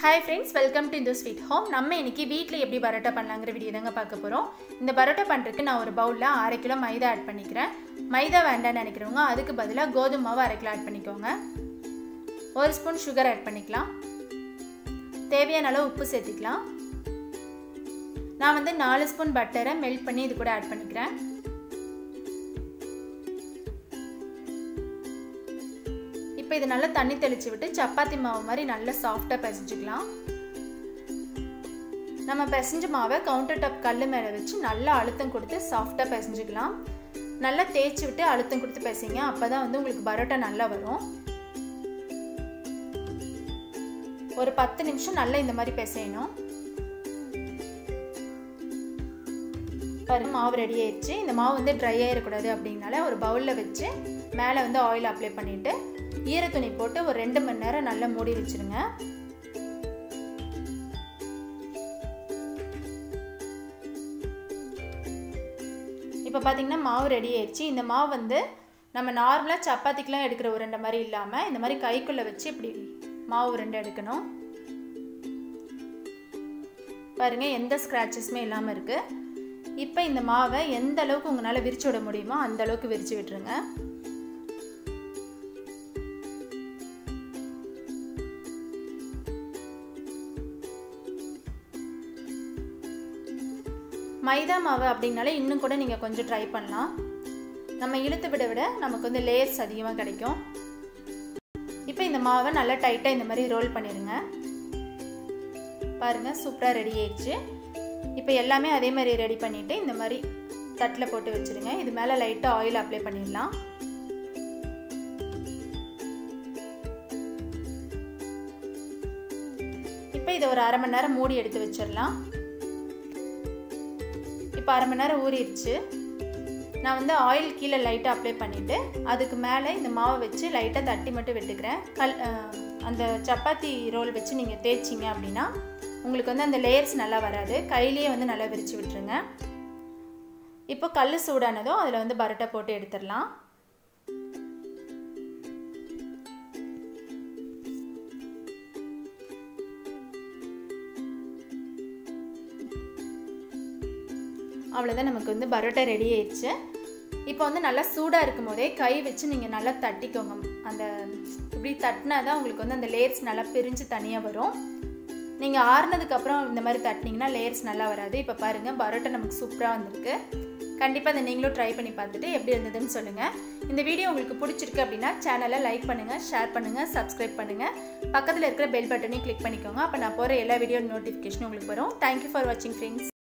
hi friends welcome to இந்த sweet home நம்ம இன்னைக்கு வீட்டில் எப்படி பரோட்டா பண்ணலாங்கிற வீடியோ தாங்க பார்க்க போகிறோம் இந்த பரோட்டா பண்ணுறதுக்கு நான் ஒரு பவுலில் அரை கிலோ மைதா ஆட் பண்ணிக்கிறேன் மைதா வேண்டாம்னு நினைக்கிறவங்க அதுக்கு பதிலாக கோதுமை மாவு அரை கிலோ ஆட் பண்ணிக்கோங்க ஒரு ஸ்பூன் சுகர் ஆட் பண்ணிக்கலாம் தேவையான அளவு உப்பு சேர்த்துக்கலாம் நான் வந்து நாலு ஸ்பூன் பட்டரை மெல்ட் பண்ணி இது கூட ஆட் பண்ணிக்கிறேன் இப்போ இது நல்லா தண்ணி தெளித்து விட்டு சப்பாத்தி மாவு மாதிரி நல்லா சாஃப்டாக பிசைஞ்சிக்கலாம் நம்ம பிசைஞ்ச மாவை கவுண்டர் டாப் கல் மேலே வச்சு நல்லா அழுத்தம் கொடுத்து சாஃப்டாக பிசைஞ்சிக்கலாம் நல்லா தேய்ச்சி விட்டு அழுத்தம் கொடுத்து பிசைங்க அப்போ தான் வந்து உங்களுக்கு பரோட்டா நல்லா வரும் ஒரு பத்து நிமிஷம் நல்லா இந்த மாதிரி பிசையணும் பாருங்க மாவு ரெடி ஆயிடுச்சு இந்த மாவு வந்து ட்ரை ஆகிடக்கூடாது அப்படின்னால ஒரு பவுலில் வச்சு மேலே வந்து ஆயில் அப்ளை பண்ணிவிட்டு ஈரத்துணி போட்டு ஒரு ரெண்டு மணி நேரம் நல்லா மூடி வச்சுருங்க இப்போ பார்த்தீங்கன்னா மாவு ரெடி ஆயிடுச்சு இந்த மாவு வந்து நம்ம நார்மலாக சப்பாத்திக்கெலாம் எடுக்கிற உருண்டை மாதிரி இல்லாமல் இந்த மாதிரி கைக்குள்ளே வச்சு இப்படி மாவு உருண்டை எடுக்கணும் பாருங்கள் எந்த ஸ்க்ராச்சஸுமே இல்லாமல் இருக்குது இப்போ இந்த மாவை எந்த அளவுக்கு உங்களால் விரிச்சு விட முடியுமோ அந்த அளவுக்கு விரித்து விட்டுருங்க மைதா மாவு அப்படின்னாலே இன்னும் கூட நீங்கள் கொஞ்சம் ட்ரை பண்ணலாம் நம்ம இழுத்து விட விட நமக்கு வந்து லேயர்ஸ் அதிகமாக கிடைக்கும் இப்போ இந்த மாவை நல்லா டைட்டாக இந்த மாதிரி ரோல் பண்ணிடுங்க பாருங்கள் சூப்பராக ரெடி ஆயிடுச்சு இப்போ எல்லாமே அதே மாதிரி ரெடி பண்ணிவிட்டு இந்த மாதிரி தட்டில் போட்டு வச்சுருங்க இது மேலே லைட்டாக ஆயில் அப்ளை பண்ணிடலாம் இப்போ இதை ஒரு அரை மணி நேரம் மூடி எடுத்து வச்சிடலாம் இப்போ அரை மணி நேரம் ஊறிடுச்சு நான் வந்து ஆயில் கீழே லைட்டாக அப்ளை பண்ணிவிட்டு அதுக்கு மேலே இந்த மாவை வச்சு லைட்டாக தட்டி மட்டும் விட்டுக்கிறேன் கல் அந்த சப்பாத்தி ரோல் வச்சு நீங்கள் தேய்ச்சிங்க அப்படின்னா உங்களுக்கு வந்து அந்த லேயர்ஸ் நல்லா வராது கையிலேயே வந்து நல்லா விரித்து விட்டுருங்க இப்போ கல் சூடானதும் அதில் வந்து பரோட்டா போட்டு எடுத்துடலாம் அவ்வளோதான் நமக்கு வந்து பரோட்டா ரெடி ஆயிடுச்சு இப்போ வந்து நல்லா சூடாக இருக்கும் போதே கை வச்சு நீங்கள் நல்லா தட்டிக்கோங்க அந்த இப்படி தட்டினா தான் உங்களுக்கு வந்து அந்த லேயர்ஸ் நல்லா பிரிஞ்சு தனியாக வரும் நீங்கள் ஆறுனதுக்கப்புறம் இந்த மாதிரி தட்டினீங்கன்னா லேயர்ஸ் நல்லா வராது இப்போ பாருங்கள் பரோட்டா நமக்கு சூப்பராக வந்திருக்கு கண்டிப்பாக அதை நீங்களும் ட்ரை பண்ணி பார்த்துட்டு எப்படி இருந்ததுன்னு சொல்லுங்கள் இந்த வீடியோ உங்களுக்கு பிடிச்சிருக்கு அப்படின்னா சேனலை லைக் பண்ணுங்கள் ஷேர் பண்ணுங்கள் சப்ஸ்கிரைப் பண்ணுங்கள் பக்கத்தில் இருக்கிற பெல் பட்டனையும் கிளிக் பண்ணிக்கோங்க அப்போ நான் போகிற எல்லா வீடியோ நோட்டிஃபிகேஷனும் உங்களுக்கு வரும் தேங்க்யூ ஃபார் வாட்சிங் ஃப்ரெண்ட்ஸ்